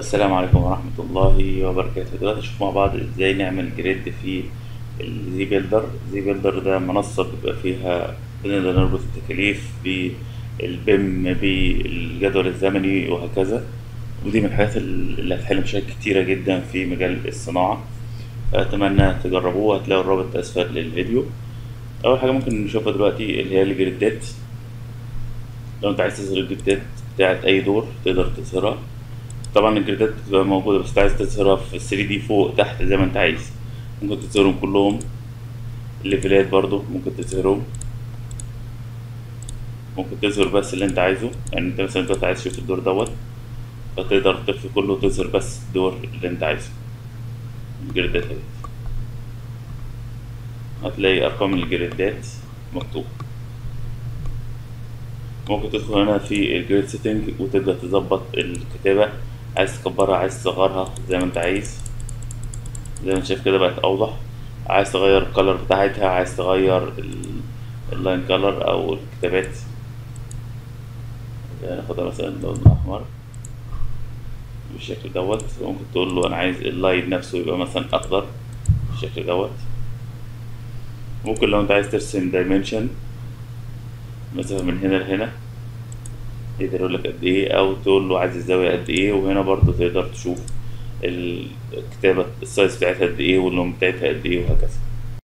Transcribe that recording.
السلام عليكم ورحمة الله وبركاته دلوقتي نشوف مع بعض ازاي نعمل جريد في الزي بيلدر زي بيلدر ده منصة بيبقى فيها بنقدر نربط التكاليف بالبيم بالجدول الزمني وهكذا ودي من الحاجات اللي هتحل مشاكل كتيرة جدا في مجال الصناعة فأتمنى تجربوه هتلاقوا الرابط أسفل للفيديو أول حاجة ممكن نشوفها دلوقتي اللي هي الجريدات لو أنت عايز تظهر الجريدات بتاعت أي دور تقدر تظهرها طبعا الجريدات بتبقى موجودة بس عايز تظهرها في 3 دي فوق تحت زي ما انت عايز ممكن تظهرهم كلهم الليفلات برضو ممكن تظهرهم ممكن تظهر بس اللي انت عايزه يعني انت مثلا دلوقتي عايز تشوف الدور دوت فتقدر تخفي كله وتظهر بس الدور اللي انت عايزه الجريدات اهي هتلاقي ارقام الجريدات مكتوبة ممكن تدخل هنا في الجريد سيتنج وتبدأ تظبط الكتابة عايز تكبرها عايز تصغرها زي ما انت عايز زي ما انت شايف كده بقت اوضح عايز تغير الكالر بتاعتها عايز تغير اللاين كالر او الكتابات ناخدها مثلا اللون الاحمر بالشكل دوت ممكن تقول له انا عايز اللاين نفسه يبقى مثلا اخضر بالشكل دوت ممكن لو انت عايز ترسم دايمنشن مسافة من هنا لهنا يقدر يقول لك قد ايه او تقول له عايز الزاوية قد ايه وهنا برضو تقدر تشوف الكتابة السايز بتاعتها قد ايه واللون بتاعتها قد ايه وهكذا